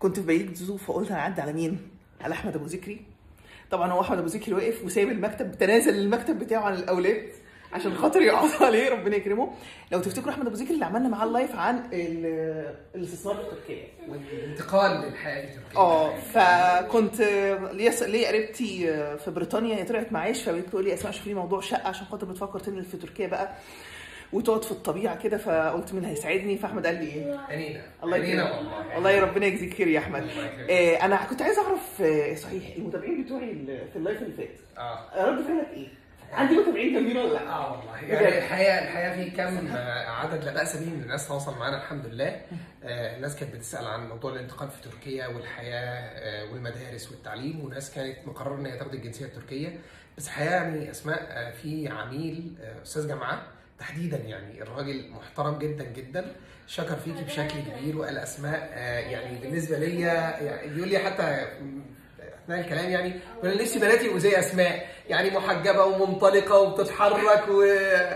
كنت في بيت زوزو فقلت انا اعدي على مين على احمد ابو ذكري طبعا هو احمد ابو ذكري واقف وسايب المكتب تنازل المكتب بتاعه عن الاولاد عشان خاطر يقعد عليه ربنا يكرمه لو تفتكروا احمد ابو ذكري اللي عملنا معاه اللايف عن ال- الاستثمار في تركيا والانتقال للحياه في تركيا اه فكنت ليا ليا قريبتي في بريطانيا هي طلعت معاش فبتقول لي اسمع شوفي لي موضوع شقه عشان خاطر بتفكر تنقل في تركيا بقى وتقعد في الطبيعه كده فقلت مين هيساعدني فاحمد قال لي ايه عنينا الله عنينا يكرمك والله والله يا ربنا يجزيك خير يا احمد الله يكرمك. آه انا كنت عايز اعرف آه صحيح المتابعين بتوعي ال- في اللايف اللي فات اه رد فعلك ايه؟ عندي متابعين جامدين ولا لا؟ اه والله بجد. يعني الحقيقه الحقيقه في كم آه، عدد لا باس به من الناس تواصل معانا الحمد لله آه، الناس كانت بتسال عن موضوع الانتقال في تركيا والحياه آه، والمدارس والتعليم وناس كانت مقرره ان هي تاخد الجنسيه التركيه بس الحقيقه يعني اسماء آه، في عميل آه، استاذ جامعه تحديدا يعني الراجل محترم جدا جدا شكر فيكي بشكل كبير وقال اسماء آه، يعني بالنسبه ليا يعني بيقول لي حتى اثناء الكلام يعني وانا نفسي بناتي يبقوا زي اسماء يعني محجبه ومنطلقه وبتتحرك و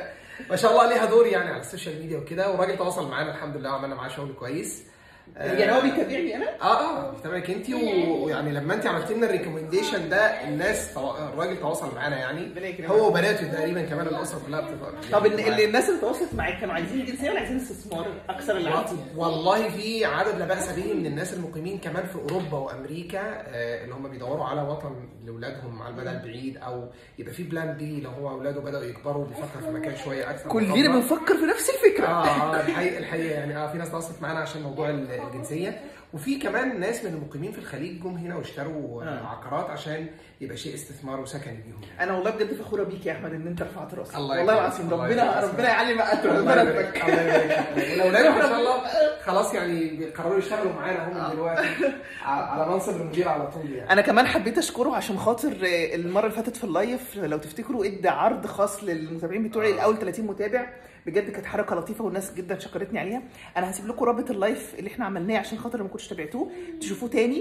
ما شاء الله ليها دور يعني على السوشيال ميديا وكده والراجل تواصل معانا الحمد لله وعملنا معاه شغل كويس يعني هو بيتابعني انا؟ اه اه بيتابعك انت و- ويعني لما انت عملت لنا الريكومنديشن ده الناس تو... الراجل تواصل معانا يعني ربنا يكرمك. هو وبناته تقريبا كمان الاسره كلها بتبقى طب ال- ال- الناس اللي تواصلت معاك كانوا عايزين جنسيه ولا عايزين استثمار اكثر اللي عندي؟ والله في عدد لا باس به من الناس المقيمين كمان في اوروبا وامريكا آه، اللي هم بيدوروا على وطن لاولادهم على المدى البعيد او يبقى في بلان بي لو هو اولاده بداوا يكبروا بيفكر في مكان شويه اكثر كلنا مخبط. بنفكر في نفس الفكره اه اه الحقيقه الحقيقه يعني اه في ناس تواصلت معانا عشان موضوع ال- الجنسيه وفي كمان ناس من المقيمين في الخليج جم هنا واشتروا آه. آه. عقارات عشان يبقى شيء استثمار وسكن ليهم يعني. انا والله بجد فخوره بيك يا احمد ان انت رفعت راسك الله والله يكرمك. العظيم الله ربنا يكرمك. ربنا يعلي مقاتل الله يبارك بلدك الله يبارك فيك. والاولاد ما شاء الله خلاص يعني بيقرروا يشتغلوا معانا هم دلوقتي ع- على منصب المدير على طول يعني انا كمان حبيت اشكره عشان خاطر آه، المره اللي فاتت في اللايف لو تفتكروا ادى عرض خاص للمتابعين بتوعي الاول 30 متابع بجد كانت حركه لطيفه والناس جدا شكرتني عليها انا هسيب لكم رابط اللايف اللي احنا عملناه عشان خاطر ما كنتش تابعتوه تشوفوه تاني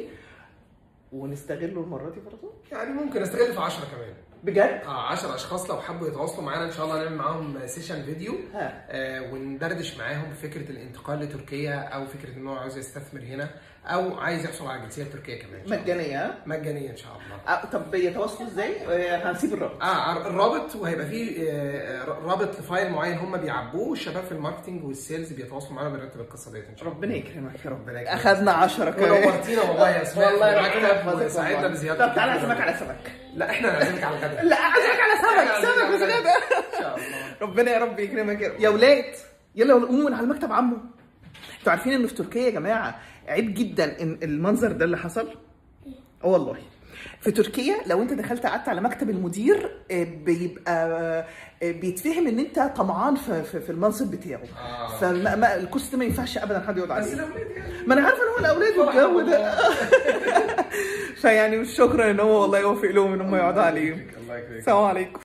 ونستغله المره دي برضه يعني ممكن استغل في 10 كمان بجد اه 10 اشخاص لو حبوا يتواصلوا معانا ان شاء الله نعمل معاهم سيشن فيديو ها آه وندردش معاهم فكره الانتقال لتركيا او فكره ان هو عاوز يستثمر هنا او عايز يحصل على الجنسيه التركيه كمان إن شاء الله. مجانيه ها؟ مجانيه ان شاء الله آه، طب يتواصلوا ازاي؟ آه، هنسيب الرابط اه الرابط وهيبى فيه آه، رابط لفايل معين هم بيعبوه الشباب في الماركتنج والسيلز بيتواصلوا معانا بنرتب القصه ديت ان شاء الله ربنا يكرمك يا رب ربنا يكرمك. اخذنا 10 كمان ونورتينا والله يا اسماء والله في ربنا المكتب يحفظك وساعدنا والله. بزياده طب تعالى كتير. اعزمك على سمك لا احنا هنعزمك على الغدا لا اعزمك على سمك إحنا سمك هنعزمك على بزياده ان شاء الله ربنا يا رب يكرمك يا رب. يا ولاد يلا قوموا من على المكتب عمو انتوا عارفين انه في تركيا يا جماعه عيب جدا ان المنظر ده اللي حصل اه والله في تركيا لو انت دخلت قعدت على مكتب المدير آه، بيبقى آه، بيتفهم ان انت طمعان في, في, في المنصب بتاعه آه. فالكرسي ده ما ينفعش ابدا حد يقعد بس عليه الاولاد يعني ما انا عارفه ان هو الاولاد والجو ده فيعني شكرا ان هو والله يوفق لهم ان هم يقعدوا عليه الله يكرمك السلام عليكم